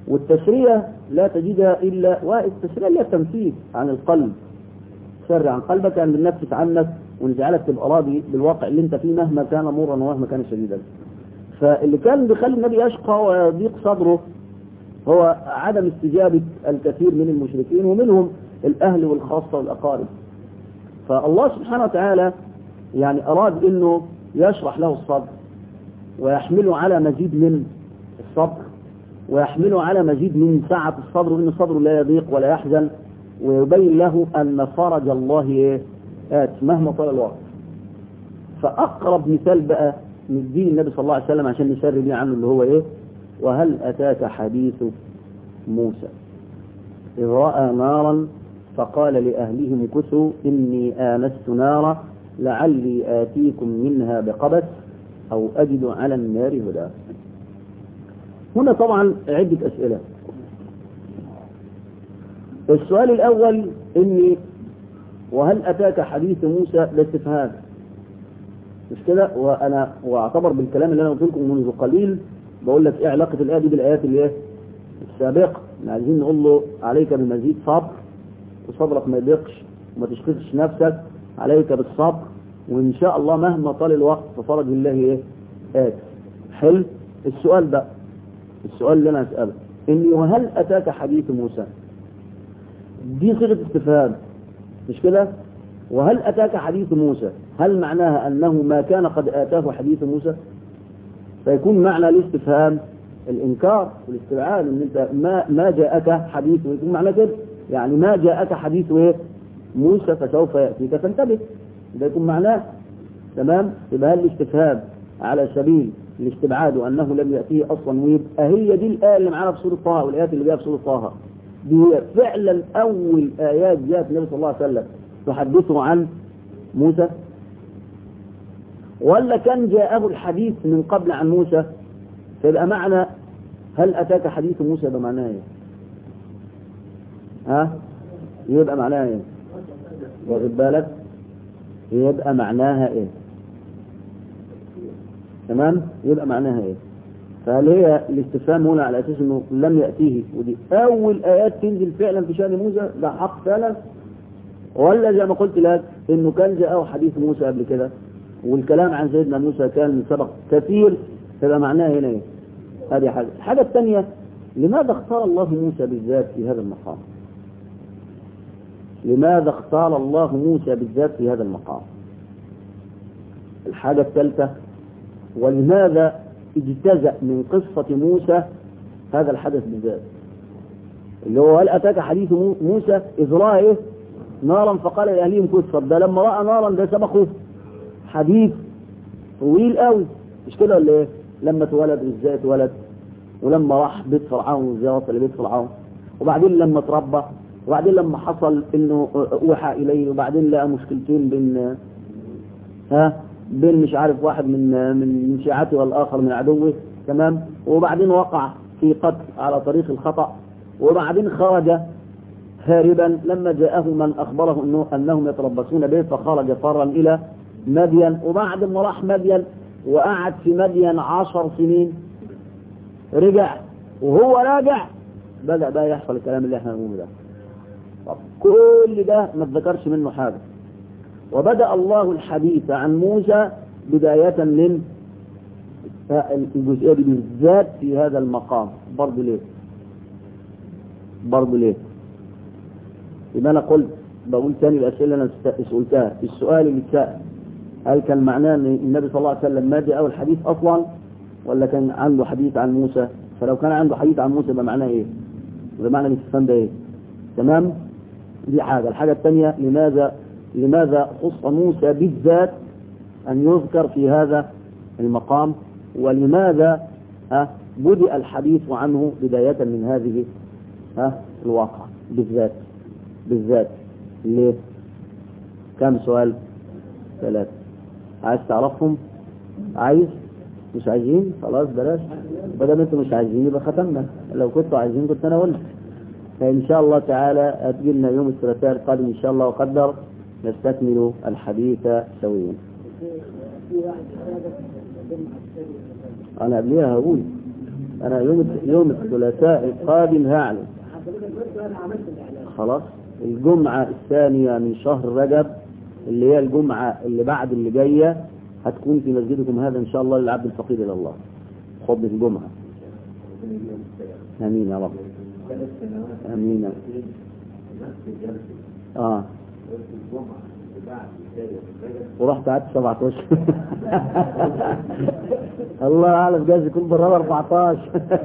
والتسرية لا تجدها إلا والتسرية اللي هي التنفيذ عن القلب تسري عن قلبك أن بننفس عنك ونجعلك تبقى راضي بالواقع اللي انت فيه مهما كان مرا ومهما كان شديدا فاللي كان بيخلي النبي يشقى ويضيق صدره هو عدم استجابة الكثير من المشركين ومنهم الأهل والخاصة والأقارب فالله سبحانه وتعالى يعني أراد أنه يشرح له الصدر ويحمله على مزيد من الصبر ويحمله على مزيد من سعة الصدر وأن صدره لا يضيق ولا يحزن ويبين له أن فرج الله إيه؟ آت مهما طال الوقت فأقرب مثال بقى من دين النبي صلى الله عليه وسلم عشان نسري بيه عنه اللي هو إيه وهل أتاك حديث موسى إذ رأى نارا فقال لأهلهم كثوا إني آنست نارا لعلي آتيكم منها بقبس أو أجد على النار هدى هنا طبعا عدة أسئلة السؤال الأول إني وهل أتاك حديث موسى ده استفهام مش كده وأنا واعتبر بالكلام اللي أنا قلت لكم منذ قليل بقول لك إيه علاقة الآية دي بالآيات اللي إيه السابقة عايزين نقول له عليك بمزيد صبر وصبرك ما يضيقش وما تشخصش نفسك عليك بالصبر وإن شاء الله مهما طال الوقت ففرج الله إيه آت حلو السؤال ده السؤال اللي أنا أسأله إني وهل أتاك حديث موسى دي صيغة استفهام مش كده وهل أتاك حديث موسى هل معناها أنه ما كان قد آتاه حديث موسى فيكون معنى الاستفهام الإنكار والاستبعاد أن أنت ما, ما جاءك حديث ويكون معنى كده يعني ما جاءك حديث إيه موسى فسوف يأتيك فانتبه ده يكون معناه تمام يبقى هل الاستفهام على سبيل الاستبعاد وأنه لم يأتيه أصلا ويبقى هي دي الآية اللي معانا في سورة طه والآيات اللي جايه في سورة طه دي هي فعلا أول آيات جاءت النبي صلى الله عليه وسلم تحدثه عن موسى ولا كان جاءه الحديث من قبل عن موسى فيبقى معنى هل أتاك حديث موسى يبقى معناه ايه ها يبقى معناها ايه واخد بالك يبقى معناها ايه تمام يبقى معناها ايه فهل هي الاستفهام هنا على اساس انه لم يأتيه ودي اول ايات تنزل فعلا في شأن موسى ده حق فعلا ولا زي ما قلت لك انه كان جاءه حديث موسى قبل كده والكلام عن سيدنا موسى كان من سبق كثير فيبقى معناها هنا ايه هذه حاجة الحاجة الثانية لماذا اختار الله موسى بالذات في هذا المقام لماذا اختار الله موسى بالذات في هذا المقام الحاجة الثالثة ولماذا اجتزأ من قصة موسى هذا الحدث بالذات اللي هو هل أتاك حديث موسى إذ رأى إيه نارا فقال لأهلهم كثر ده لما رأى نارا ده سبقه حديث طويل قوي مش كده ولا ايه لما اتولد ازاي اتولد ولما راح بيت فرعون ازاي وصل لبيت فرعون وبعدين لما اتربى وبعدين لما حصل انه اوحى اليه وبعدين لقى مشكلتين بين ها بين مش عارف واحد من من شيعته والاخر من عدوه تمام وبعدين وقع في قتل على طريق الخطأ وبعدين خرج هاربا لما جاءه من اخبره انه انهم يتربصون به فخرج فرا الى مدين وبعد ما راح مدين وقعد في مدين عشر سنين رجع وهو راجع بدأ بقى يحصل الكلام اللي احنا نقوله ده طب كل ده ما اتذكرش منه حاجة وبدأ الله الحديث عن موسى بداية من الجزئية دي بالذات في هذا المقام برضه ليه برضه ليه يبقى انا قلت بقول تاني الاسئله اللي انا سالتها السؤال اللي اتسال هل كان معناه ان النبي صلى الله عليه وسلم ما جاء الحديث اصلا ولا كان عنده حديث عن موسى فلو كان عنده حديث عن موسى يبقى معناه ايه يبقى معنى الاستفهام ده ايه تمام دي حاجه الحاجه الثانيه لماذا لماذا خص موسى بالذات ان يذكر في هذا المقام ولماذا ها بدأ الحديث عنه بداية من هذه ها الواقع بالذات بالذات ليه كم سؤال ثلاثة عايز تعرفهم عايز مش عايزين خلاص بلاش بدل انتوا مش عايزين يبقى ختمنا لو كنتوا عايزين كنت انا قلت فان شاء الله تعالى هتجيلنا يوم الثلاثاء القادم ان شاء الله وقدر نستكمل الحديث سويا انا قبليها هقول انا يوم يوم الثلاثاء القادم هعلن خلاص الجمعة الثانية من شهر رجب اللي هي الجمعة اللي بعد اللي جاية هتكون في مسجدكم هذا ان شاء الله للعبد الفقير الى الله خطبة الجمعة امين يا رب امين اه ورحت قعدت 17 الله اعلم جايز يكون بالرابع 14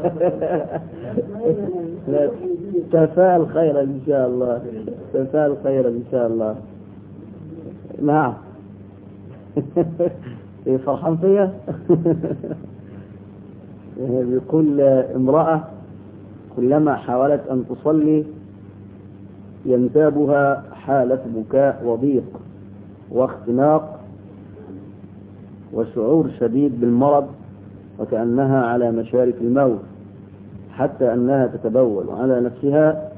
لا تفاءل خيرا ان شاء الله تفاءل خيرا ان شاء الله نعم إيه فرحان فيا بيقول امرأة كلما حاولت أن تصلي ينتابها حالة بكاء وضيق واختناق وشعور شديد بالمرض وكأنها على مشارف الموت حتى أنها تتبول على نفسها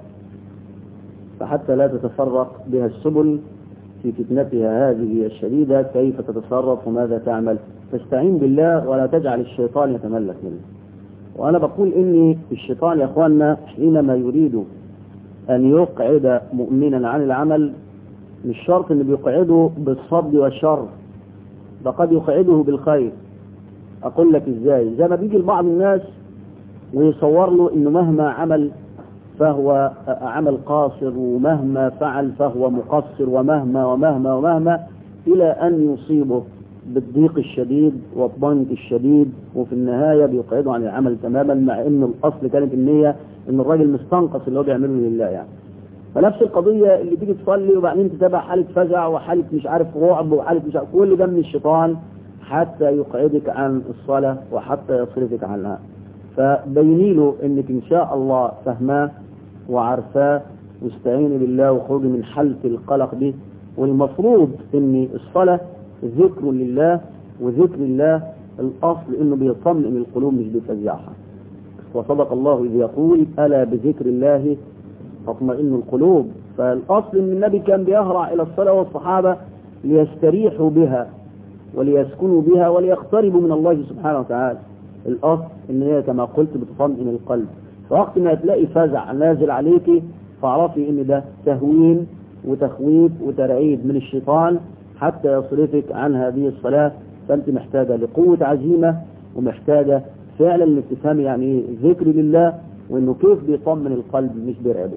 فحتى لا تتفرق بها السبل في فتنتها هذه الشديدة كيف تتصرف وماذا تعمل تستعين بالله ولا تجعل الشيطان يتملك منه وأنا بقول إن الشيطان يا أخواننا حينما يريد أن يقعد مؤمنا عن العمل مش شرط أنه بيقعده بالصد والشر ده قد يقعده بالخير أقول لك إزاي زي ما بيجي لبعض الناس ويصور له أنه مهما عمل فهو عمل قاصر ومهما فعل فهو مقصر ومهما ومهما ومهما إلى أن يصيبه بالضيق الشديد والضنك الشديد وفي النهاية بيقعده عن العمل تماما مع أن الأصل كانت النية أن الراجل مستنقص اللي هو بيعمله لله يعني فنفس القضية اللي تيجي تصلي وبعدين تتابع حالة فزع وحالة مش عارف رعب وحالة مش عارف كل ده من الشيطان حتى يقعدك عن الصلاة وحتى يصرفك عنها فبيني له انك ان شاء الله فهماه وعارفاه واستعيني بالله وخرجي من حالة القلق دي والمفروض ان الصلاة ذكر لله وذكر الله الاصل انه بيطمئن القلوب مش بيفزعها وصدق الله اذ يقول الا بذكر الله تطمئن القلوب فالاصل ان النبي كان بيهرع الى الصلاة والصحابة ليستريحوا بها وليسكنوا بها وليقتربوا من الله سبحانه وتعالى الاصل ان هي كما قلت بتطمئن القلب فوقت ما تلاقي فزع نازل عليك فاعرفي ان ده تهوين وتخويف وترعيد من الشيطان حتى يصرفك عن هذه الصلاة فانت محتاجة لقوة عزيمة ومحتاجة فعلا انك تفهمي يعني ايه ذكر لله وانه كيف بيطمن القلب مش بيرعبه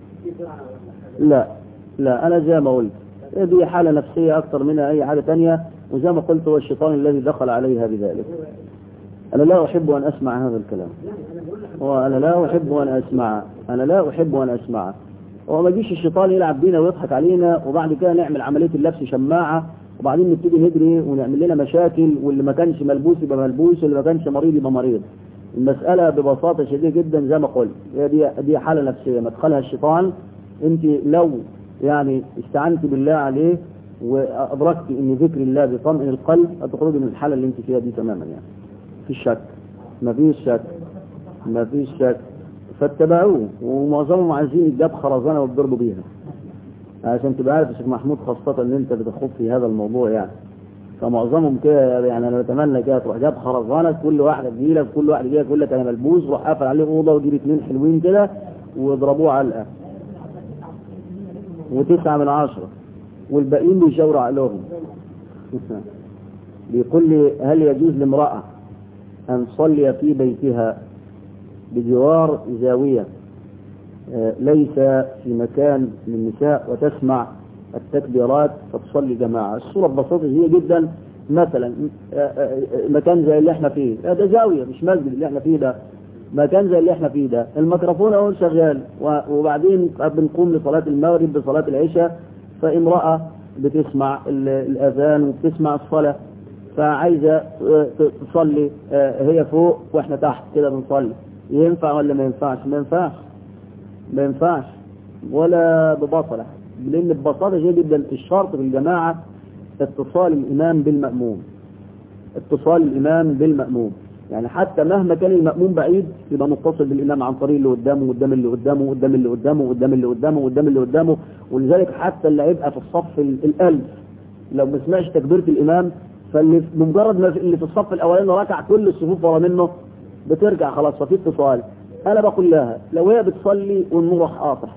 لا لا انا زي ما قلت دي حالة نفسية اكتر منها اي حاجة تانية وزي ما قلت هو الشيطان الذي دخل عليها بذلك أنا لا أحب أن أسمع هذا الكلام وأنا لا أحب أن أسمع أنا لا أحب أن أسمع هو ما يجيش الشيطان يلعب بينا ويضحك علينا وبعد كده نعمل عملية اللبس شماعة وبعدين نبتدي نجري ونعمل لنا مشاكل واللي ما كانش ملبوس يبقى ملبوس واللي ما كانش مريض يبقى مريض المسألة ببساطة شديدة جدا زي ما قلت هي دي دي حالة نفسية مدخلها الشيطان أنت لو يعني استعنت بالله عليه وأدركت أن ذكر الله بطمئن القلب هتخرجي من الحالة اللي أنت فيها دي تماما يعني فيش شك ما فيش شك ما فيش شك فاتبعوه ومعظمهم عايزين يجاب خرزانه ويضربوا بيها عشان تبقى عارف يا شيخ محمود خاصة ان انت بتخوض في هذا الموضوع يعني فمعظمهم كده يعني انا بتمنى كده تروح جاب خرزانه كل واحده تجيلك كل واحد يجيلك يقول لك انا ملبوس روح قافل عليه اوضه وجيب اثنين حلوين كده ويضربوه علقه وتسعه من عشره والباقيين بيشاوروا عقلهم بيقول لي هل يجوز لامراه أن تصلي في بيتها بجوار زاوية ليس في مكان للنساء وتسمع التكبيرات فتصلي جماعة الصورة ببساطة هي جدا مثلا مكان زي اللي احنا فيه ده زاوية مش مسجد اللي احنا فيه ده مكان زي اللي احنا فيه ده الميكروفون اهو شغال وبعدين بنقوم لصلاة المغرب بصلاة العشاء فامرأة بتسمع الأذان وبتسمع الصلاة فعايزة تصلي هي فوق واحنا تحت كده بنصلي ينفع ولا ما ينفعش ما ينفعش ما ينفعش ولا ببطلة لان ببساطة جدا جدا الشرط في الجماعة اتصال الامام بالمأموم اتصال الامام بالمأموم يعني حتى مهما كان المأموم بعيد يبقى متصل بالامام عن طريق اللي قدامه قدام اللي قدامه قدام اللي قدامه قدام اللي قدامه قدام اللي قدامه ولذلك حتى اللي هيبقى في الصف الالف لو ما سمعش تكبيرة الامام فاللي بمجرد ما اللي في الصف الاولاني ركع كل الصفوف ورا منه بترجع خلاص ففي اتصال انا بقول لها لو هي بتصلي والنور راح قاطع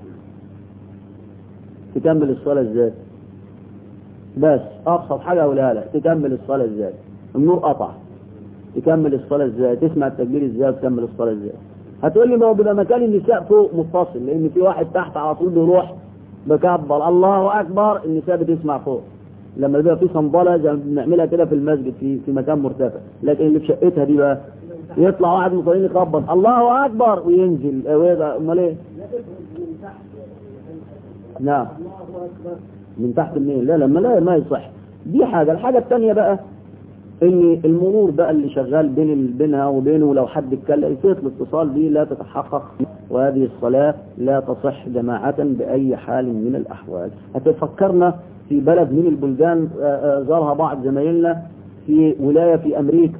تكمل الصلاة ازاي بس ابسط حاجة اقولها لها تكمل الصلاة ازاي النور قطع تكمل الصلاة ازاي تسمع التكبير ازاي وتكمل الصلاة ازاي هتقول لي ما هو بيبقى مكان النساء فوق متصل لان في واحد تحت على طول بيروح بكبر الله اكبر النساء بتسمع فوق لما بيبقى في صنبله زي ما بنعملها كده في المسجد في في مكان مرتفع لكن اللي في شقتها دي بقى يطلع واحد من المصلين يخبط الله اكبر وينزل امال ايه نعم من تحت منين لا لما لا ما يصح دي حاجة الحاجة الثانية بقى ان المرور بقى اللي شغال بين ال- بينها وبينه لو حد اتكلم صيغه الاتصال دي لا تتحقق وهذه الصلاة لا تصح جماعة بأي حال من الأحوال هتفكرنا في بلد من البلدان آه، آه، زارها بعض زمايلنا في ولاية في أمريكا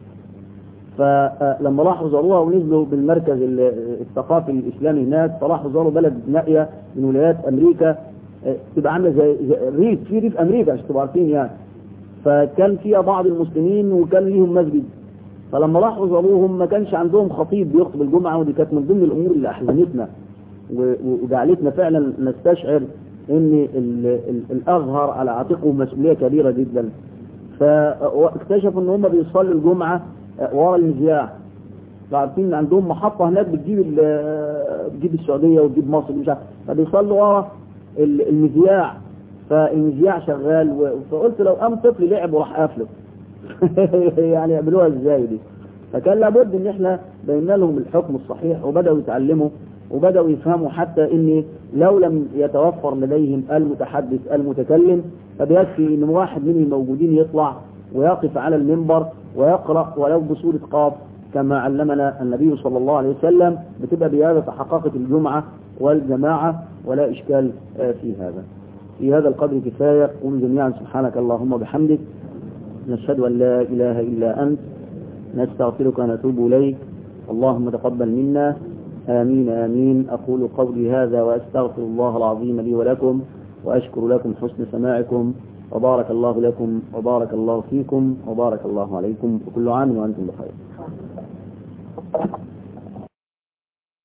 فلما راحوا زاروها ونزلوا بالمركز ال- الثقافي الإسلامي هناك فراحوا زاروا بلد نائية من ولايات أمريكا آه، تبقى عاملة زي زي ريف في ريف أمريكا عشان تبقوا عارفين يعني فكان فيها بعض المسلمين وكان ليهم مسجد فلما راحوا زاروهم ما كانش عندهم خطيب بيخطب الجمعة ودي كانت من ضمن الأمور اللي أحزنتنا و- وجعلتنا فعلا نستشعر ان ال- ال- الازهر على عاتقه مسؤوليه كبيره جدا فاكتشفوا ان هم بيصلوا الجمعه ورا المذياع عارفين ان عندهم محطه هناك بتجيب ال- بتجيب السعوديه وتجيب مصر مش عارف فبيصلوا ورا ال- المذياع فالمذياع شغال و- فقلت لو قام طفل لعب وراح قافله يعني يعملوها ازاي دي فكان لابد ان احنا بينا لهم الحكم الصحيح وبداوا يتعلموا وبداوا يفهموا حتى ان لو لم يتوفر لديهم المتحدث المتكلم فبيكفي ان واحد من الموجودين يطلع ويقف على المنبر ويقرا ولو بصوره قاف كما علمنا النبي صلى الله عليه وسلم بتبقى بهذا تحققت الجمعه والجماعه ولا اشكال آه، في هذا. في هذا القدر كفايه قل جميعا سبحانك اللهم وبحمدك نشهد ان لا اله الا انت نستغفرك ونتوب إليك اللهم تقبل منا آمين آمين أقول قولي هذا وأستغفر الله العظيم لي ولكم وأشكر لكم حسن سماعكم وبارك الله لكم وبارك الله فيكم وبارك الله عليكم وكل عام وأنتم بخير